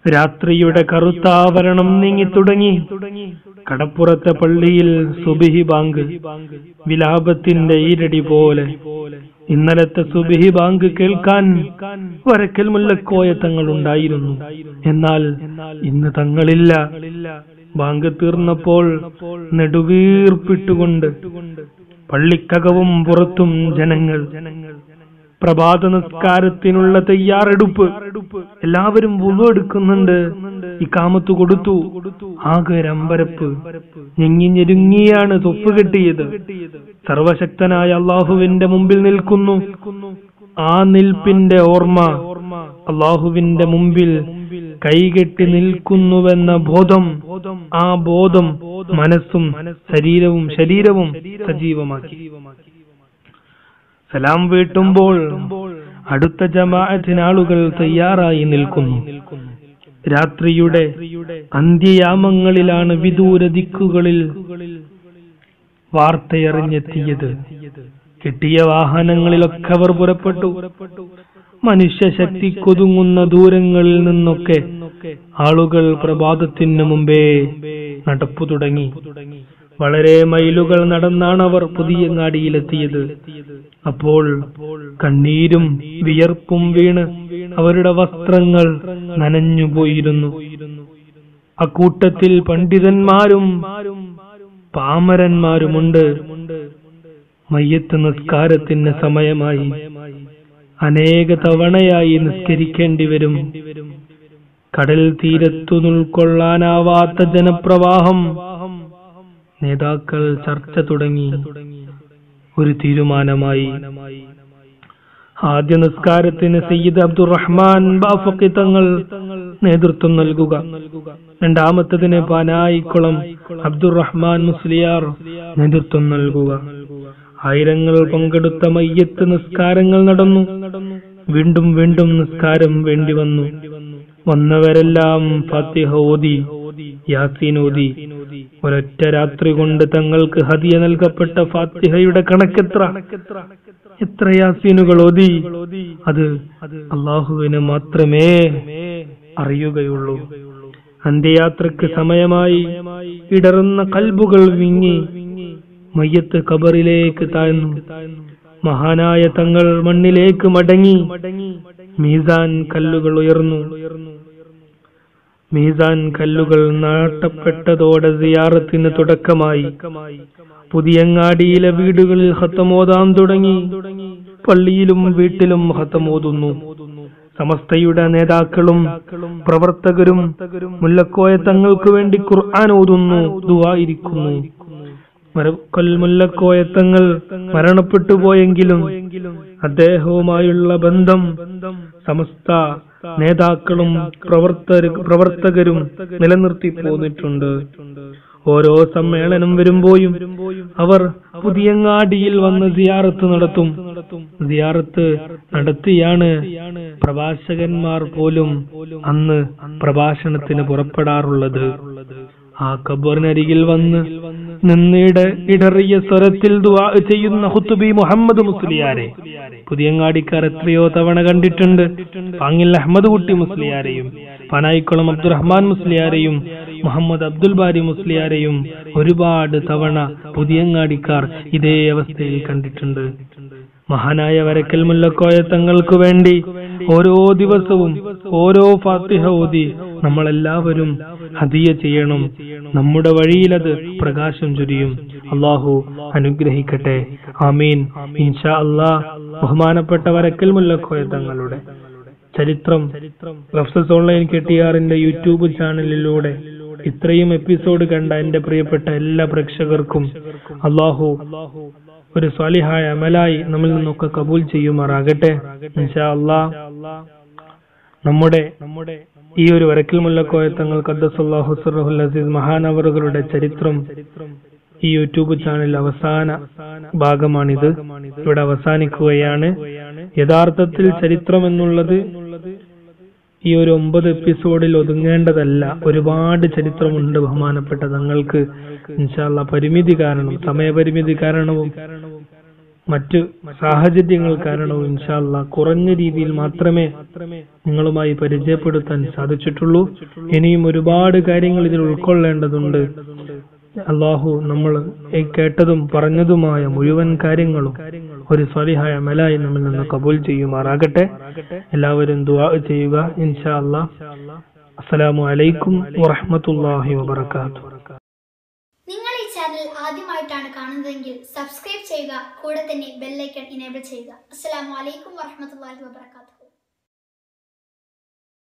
രാത്രിയുടെ കറുത്താവരണം നീങ്ങിത്തുടങ്ങി കടപ്പുറത്തെ പള്ളിയിൽ സുബിഹി ബാങ്ക് വിലാപത്തിന്റെ ഈരടി പോലെ ഇന്നലത്തെ സുബിഹി ബാങ്ക് കേൾക്കാൻ വരക്കൽ മുല്ലക്കോയ തങ്ങൾ ഉണ്ടായിരുന്നു എന്നാൽ ഇന്ന് തങ്ങളില്ല ബാങ്ക് തീർന്നപ്പോൾ നെടുവീർപ്പിട്ടുകൊണ്ട് പള്ളിക്കകവും പുറത്തും ജനങ്ങൾ പ്രഭാത നിസ്കാരത്തിനുള്ള തയ്യാറെടുപ്പ് എല്ലാവരും വുളു എടുക്കുന്നുണ്ട് ഇക്കാമത്ത് കൊടുത്തു ആകെ രമ്പരപ്പ് ഞെങ്ങി ഞെരുങ്ങിയാണ് തൊപ്പ് കെട്ടിയത് സർവശക്തനായ അള്ളാഹുവിന്റെ മുമ്പിൽ നിൽക്കുന്നു ആ നിൽപ്പിന്റെ ഓർമ്മ അള്ളാഹുവിന്റെ മുമ്പിൽ കൈകെട്ടി നിൽക്കുന്നുവെന്ന ബോധം ആ ബോധം മനസ്സും ശരീരവും ശരീരവും സജീവമാക്കി സലാം വീട്ടുമ്പോൾ അടുത്ത ജമാഅത്തിന് ആളുകൾ തയ്യാറായി നിൽക്കുന്നു രാത്രിയുടെ അന്ത്യയാമങ്ങളിലാണ് വിദൂര ദിക്കുകളിൽ വാർത്തയറിഞ്ഞെത്തിയത് കിട്ടിയ വാഹനങ്ങളിലൊക്കെ അവർ പുറപ്പെട്ടു മനുഷ്യശക്തി കൊതുങ്ങുന്ന ദൂരങ്ങളിൽ നിന്നൊക്കെ ആളുകൾ പ്രഭാതത്തിനു മുമ്പേ നടപ്പു തുടങ്ങി വളരെ മൈലുകൾ നടന്നാണ് അവർ പുതിയങ്ങാടിയിലെത്തിയത് അപ്പോൾ കണ്ണീരും വിയർപ്പും വീണ് അവരുടെ വസ്ത്രങ്ങൾ നനഞ്ഞുപോയിരുന്നു അക്കൂട്ടത്തിൽ പണ്ഡിതന്മാരും പാമരന്മാരുമുണ്ട് മയ്യത്ത് നിസ്കാരത്തിന് സമയമായി അനേക തവണയായി നിസ്കരിക്കേണ്ടി വരും കടൽ തീരത്തു ഉൾക്കൊള്ളാനാവാത്ത ജനപ്രവാഹം നേതാക്കൾ ചർച്ച തുടങ്ങി ഒരു തീരുമാനമായി ആദ്യ നിസ്കാരത്തിന് സയ്യിദ് അബ്ദുറഹ്മാൻ ബാഫക്കി തങ്ങൾ നേതൃത്വം നൽകുക രണ്ടാമത്തതിന് പാനായിക്കുളം അബ്ദുറഹ്മാൻ മുസ്ലിയാർ നേതൃത്വം നൽകുക ആയിരങ്ങൾ പങ്കെടുത്ത മയ്യത്ത് നിസ്കാരങ്ങൾ നടന്നു വീണ്ടും വീണ്ടും നിസ്കാരം വേണ്ടി വന്നു വന്നവരെല്ലാം ഫാത്തിഹ ഓതി യാസീൻ ഓതി ഒരൊറ്റ രാത്രി കൊണ്ട് തങ്ങൾക്ക് ഹദിയ നൽകപ്പെട്ട ഫാത്തിഹയുടെ കണക്കെത്ര എത്ര യാസീനുകൾ ഓതി അത് അള്ളാഹുവിന് മാത്രമേ അറിയുകയുള്ളൂ അന്ത്യയാത്രക്ക് സമയമായി ഇടറുന്ന കൽബുകൾ വിങ്ങി മയ്യത്ത് കബറിലേക്ക് താഴ്ന്നു മഹാനായ തങ്ങൾ മണ്ണിലേക്ക് മടങ്ങി മീസാൻ കല്ലുകൾ ഉയർന്നു മീസാൻ കല്ലുകൾ നാട്ടപ്പെട്ടതോടെ സിയാറത്തിന് തുടക്കമായി പുതിയങ്ങാടിയിലെ വീടുകളിൽ ഹത്തമോതാൻ തുടങ്ങി പള്ളിയിലും വീട്ടിലും ഹത്തമോതുന്നു സമസ്തയുടെ നേതാക്കളും പ്രവർത്തകരും മുല്ലക്കോയ തങ്ങൾക്ക് വേണ്ടി ഖുർആൻ ഓതുന്നു ദുവായിരിക്കുന്നു മരക്കൊൽ മുല്ലക്കോയത്തങ്ങൾ മരണപ്പെട്ടു പോയെങ്കിലും അദ്ദേഹവുമായുള്ള ബന്ധം സമസ്ത നേതാക്കളും പ്രവർത്തക പ്രവർത്തകരും നിലനിർത്തി പോന്നിട്ടുണ്ട് ഓരോ സമ്മേളനം വരുമ്പോഴും അവർ പുതിയങ്ങാടിയിൽ വന്ന് സിയാറത്ത് നടത്തും സിയാറത്ത് നടത്തിയാണ് പ്രഭാഷകന്മാർ പോലും അന്ന് പ്രഭാഷണത്തിന് പുറപ്പെടാറുള്ളത് ആ കബറിനരികിൽ വന്ന് നിന്നിട ഇടറിയ സ്വരത്തിൽ ദുആ ചെയ്യുന്ന ഹുത്തുബി മുഹമ്മദ് മുസ്ലിയാരെ പുതിയങ്ങാടിക്കാർ എത്രയോ തവണ കണ്ടിട്ടുണ്ട് പാങ്ങിൽ അഹമ്മദ് കുട്ടി മുസ്ലിയാരെയും പനായിക്കുളം അബ്ദുറഹ്മാൻ മുസ്ലിയാരെയും മുഹമ്മദ് അബ്ദുൽ ബാരി മുസ്ലിയാരെയും ഒരുപാട് തവണ പുതിയങ്ങാടിക്കാർ ഇതേ അവസ്ഥയിൽ കണ്ടിട്ടുണ്ട് മഹാനായ വരക്കൽ മുല്ലക്കോയ തങ്ങൾക്ക് വേണ്ടി ഓരോ ദിവസവും ഓരോ ഫാത്തിഹ ഓതി നമ്മളെല്ലാവരും ഹദിയ ചെയ്യണം നമ്മുടെ വഴിയിലത് പ്രകാശം ചൊരിയും അള്ളാഹു അനുഗ്രഹിക്കട്ടെ ആമീൻ ഇൻഷാ അള്ളാ ബഹുമാനപ്പെട്ട വരക്കൽ മുല്ലക്കോയ തങ്ങളുടെ ചരിത്രം റഫ്സസ് ഓൺലൈൻ കെട്ടിയാറിന്റെ യൂട്യൂബ് ചാനലിലൂടെ ഇത്രയും എപ്പിസോഡ് കണ്ട എന്റെ പ്രിയപ്പെട്ട എല്ലാ പ്രേക്ഷകർക്കും അള്ളാഹു ഒരു സ്വാലിഹായ അമലായി നമ്മിൽ നിന്നൊക്കെ കബൂൽ ചെയ്യുമാറാകട്ടെ ഇൻഷാ അള്ളാ നമ്മുടെ നമ്മുടെ ഈ ഒരു വരക്കിൽ മുല്ലക്കോയ തങ്ങൾ ഖദ്ദസുല്ലാഹു സുറഹുൽ അസീസ് മഹാനവറുകളുടെ ചരിത്രം ഈ യൂട്യൂബ് ചാനൽ അവസാന ഭാഗമാണിത് ഇവിടെ അവസാനിക്കുകയാണ് യഥാർത്ഥത്തിൽ ചരിത്രം എന്നുള്ളത് ഈ ഒരു ഒമ്പത് എപ്പിസോഡിൽ ഒതുങ്ങേണ്ടതല്ല ഒരുപാട് ചരിത്രമുണ്ട് ബഹുമാനപ്പെട്ട തങ്ങൾക്ക് ഇൻഷാല്ല പരിമിതി കാരണം സമയപരിമിതി കാരണവും മറ്റ് സാഹചര്യങ്ങൾ കാരണവും ഇൻഷാല്ല കുറഞ്ഞ രീതിയിൽ മാത്രമേ നിങ്ങളുമായി പരിചയപ്പെടുത്താൻ സാധിച്ചിട്ടുള്ളൂ ഇനിയും ഒരുപാട് കാര്യങ്ങൾ ഇതിൽ ഉൾക്കൊള്ളേണ്ടതുണ്ട് അള്ളാഹു നമ്മൾ ഈ കേട്ടതും പറഞ്ഞതുമായ മുഴുവൻ കാര്യങ്ങളും ഒരു സ്വലിഹായ മലായി നമ്മിൽ നിന്ന് കബൂൽ ചെയ്യുമാറാകട്ടെ എല്ലാവരും ദുആ ചെയ്യുക ഇൻഷാ അല്ലാ അസ്സലാമു അലൈക്കും വറഹ്മത്തുള്ളാഹി വബറകാതുഹു നിങ്ങൾ ഈ ചാനൽ ആദ്യമായിട്ടാണ് കാണുന്നതെങ്കിൽ സബ്സ്ക്രൈബ് ചെയ്യുക കൂടെ തന്നെ ബെല്ലൈക്കൺ ഇനേബിൾ ചെയ്യുക അസ്സലാമു അലൈക്കും വറഹ്മത്തുള്ളാഹി വബറകാതുഹു